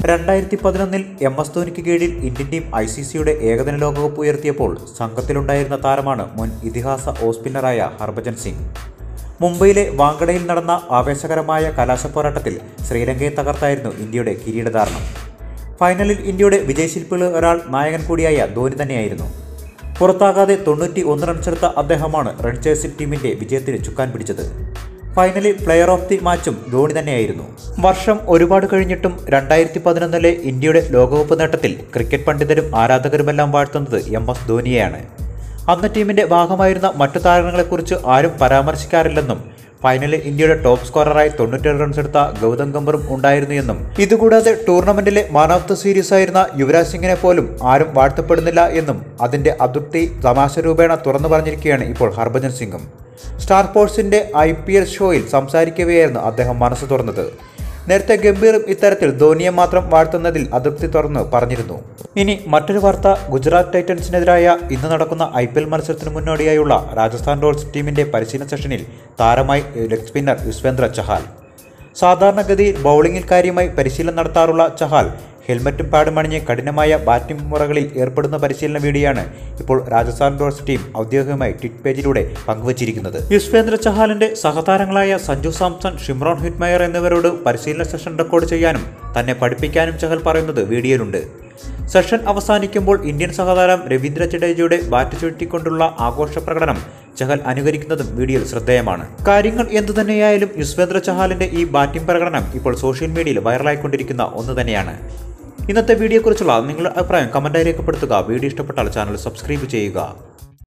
രണ്ടായിരത്തി പതിനൊന്നിൽ M S ധോനിക്ക് കീഴിൽ ഇന്ത്യൻ ടീം ഐ സി സിയുടെ ഏകദിന ലോകകപ്പ് ഉയർത്തിയപ്പോൾ സംഘത്തിലുണ്ടായിരുന്ന താരമാണ് മുൻ ഇതിഹാസ ഓസ്പിന്നറായ ഹർഭജൻ സിംഗ് മുംബൈയിലെ വാങ്കഡയിൽ നടന്ന ആവേശകരമായ കലാശപ്പോരാട്ടത്തിൽ ശ്രീലങ്കയെ തകർത്തായിരുന്നു ഇന്ത്യയുടെ കിരീടധാരണം ഫൈനലിൽ ഇന്ത്യയുടെ വിജയശില്പികളിൽ ഒരാൾ നായകൻ കൂടിയായ ധോനി തന്നെയായിരുന്നു പുറത്താകാതെ തൊണ്ണൂറ്റി ഒന്ന് റൺസെടുത്ത അദ്ദേഹമാണ് റൺ ചേസിംഗ് ടീമിന്റെ വിജയത്തിന് ചുക്കാൻ പിടിച്ചത് ഫൈനലിൽ പ്ലെയർ ഓഫ് ദി മാച്ചും ധോണി തന്നെയായിരുന്നു വർഷം ഒരുപാട് കഴിഞ്ഞിട്ടും രണ്ടായിരത്തി പതിനൊന്നിലെ ഇന്ത്യയുടെ ലോകകപ്പ് നേട്ടത്തിൽ ക്രിക്കറ്റ് പണ്ഡിതരും ആരാധകരുമെല്ലാം വാഴ്ത്തുന്നത് എം എസ് ധോനിയെയാണ് അന്ന് ടീമിന്റെ ഭാഗമായിരുന്ന മറ്റു താരങ്ങളെക്കുറിച്ച് ആരും പരാമർശിക്കാറില്ലെന്നും ഫൈനലിൽ ഇന്ത്യയുടെ ടോപ്പ് സ്കോററായി തൊണ്ണൂറ്റേഴ് റൺസ് എടുത്ത ഗൗതം ഗംഭറും ഉണ്ടായിരുന്നു എന്നും ഇതുകൂടാതെ ടൂർണമെന്റിലെ മാൻ ഓഫ് ദ സീരീസ് ആയിരുന്ന യുവരാജ് സിംഗിനെ പോലും ആരും വാഴ്ത്തപ്പെടുന്നില്ല എന്നും അതിന്റെ അതൃപ്തി തമാശ രൂപേണ തുറന്നു പറഞ്ഞിരിക്കുകയാണ് ഇപ്പോൾ ഹർഭജൻ സിംഗും സ്റ്റാർ സ്പോർട്സിന്റെ ഐ പി എൽ ഷോയിൽ സംസാരിക്കവെയായിരുന്നു അദ്ദേഹം മനസ്സ് തുറന്നത് നേരത്തെ ഗംഭീറും ഇത്തരത്തിൽ ധോനിയെ മാത്രം വാഴ്ത്തുന്നതിൽ അതൃപ്തി തുറന്ന് പറഞ്ഞിരുന്നു ഇനി മറ്റൊരു വാർത്ത ഗുജറാത്ത് ടൈറ്റൻസിനെതിരായ ഇന്ന് നടക്കുന്ന ഐ പി എൽ മത്സരത്തിന് മുന്നോടിയായുള്ള രാജസ്ഥാൻ റോയൽസ് ടീമിന്റെ പരിശീലന സെഷനിൽ താരമായി ലെഗ് സ്പിന്നർ യുസ്വേന്ദ്ര ചഹാൽ സാധാരണഗതിയിൽ ബൗളിംഗിൽ കാര്യമായി പരിശീലനം നടത്താറുള്ള ചഹാൽ ഹെൽമറ്റും പാഡും അണിഞ്ഞ് കഠിനമായ ബാറ്റിംഗ് മുറകളിൽ ഏർപ്പെടുന്ന പരിശീലന വീഡിയോയാണ് ഇപ്പോൾ രാജസ്ഥാൻ റോയൽസ് ടീം ഔദ്യോഗികമായി ട്വിറ്റ് പേജിലൂടെ പങ്കുവച്ചിരിക്കുന്നത് യുസ്വേന്ദ്ര ചഹാലിന്റെ സഹതാരങ്ങളായ സഞ്ജു സാംസൺ ഷിമ്രോൺ ഹിറ്റ്മയർ എന്നിവരോട് പരിശീലന സെഷൻ റെക്കോർഡ് ചെയ്യാനും തന്നെ പഠിപ്പിക്കാനും ചഹൽ പറയുന്നത് വീഡിയോയിലുണ്ട് സെഷൻ അവസാനിക്കുമ്പോൾ ഇന്ത്യൻ സഹതാരം രവീന്ദ്ര ജഡേജയുടെ ബാറ്റ് ചുഴറ്റിക്കൊണ്ടുള്ള ആഘോഷ പ്രകടനം ചഹൽ അനുകരിക്കുന്നതും വീഡിയോയിൽ ശ്രദ്ധേയമാണ് കാര്യങ്ങൾ എന്തുതന്നെയായാലും യുസ്വേന്ദ്ര ചഹാലിന്റെ ഈ ബാറ്റിംഗ് പ്രകടനം ഇപ്പോൾ സോഷ്യൽ മീഡിയയിൽ വൈറലായിക്കൊണ്ടിരിക്കുന്ന ഒന്ന് തന്നെയാണ് ഇന്നത്തെ വീഡിയോയെക്കുറിച്ചുള്ള നിങ്ങളുടെ അഭിപ്രായം കമന്റായി രേഖപ്പെടുത്തുക വീഡിയോ ഇഷ്ടപ്പെട്ടാൽ ചാനൽ സബ്സ്ക്രൈബ് ചെയ്യുക